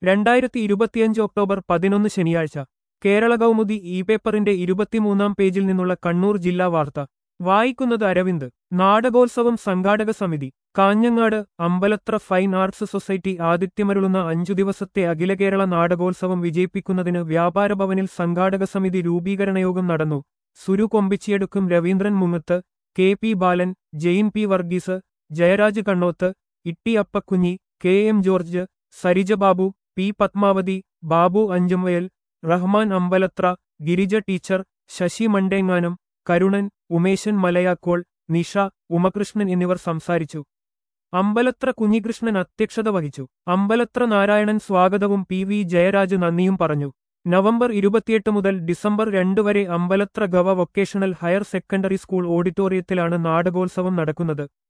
രണ്ടായിരത്തി ഇരുപത്തിയഞ്ച് ഒക്ടോബർ പതിനൊന്ന് ശനിയാഴ്ച കേരള കൗമുദി ഇ പേപ്പറിന്റെ ഇരുപത്തിമൂന്നാം പേജിൽ നിന്നുള്ള കണ്ണൂർ ജില്ലാ വാർത്ത വായിക്കുന്നത് അരവിന്ദ് നാടകോത്സവം സംഘാടക സമിതി Kanhangad Ambalathara fine arts society ആതിഥ്യമരുളുന്ന അഞ്ചു ദിവസത്തെ അഖില കേരള നാടകോത്സവം വിജയിപ്പിക്കുന്നതിന് വ്യാപാര ഭവനിൽ സംഘാടക സമിതി രൂപീകരണ യോഗം നടന്നു സുരു കൊമ്പിച്ചിയെടുക്കും Raveendran Mungath K P Balan Jain P Varghese Jayaraj Kannoth Itty Appakkunhi K M George Sarija Babu P Padmavathi Babu Anchumvayal Rahman Ambalathara Girija teacher Sasi Mandenganam Karunan Umesan Malayakkol Nisha Umakrishnan എന്നിവർ സംസാരിച്ചു അമ്പലത്ര കുഞ്ഞികൃഷ്ണൻ അധ്യക്ഷത വഹിച്ചു അമ്പലത്ര നാരായണൻ സ്വാഗതവും പി വി ജയരാജ് നന്ദിയും പറഞ്ഞു നവംബർ ഇരുപത്തിയെട്ട് മുതൽ ഡിസംബർ രണ്ട് വരെ അമ്പലത്ര ഗവ വൊക്കേഷണൽ ഹയർ സെക്കൻഡറി സ്കൂൾ ഓഡിറ്റോറിയത്തിലാണ് നാടകോത്സവം നടക്കുന്നത്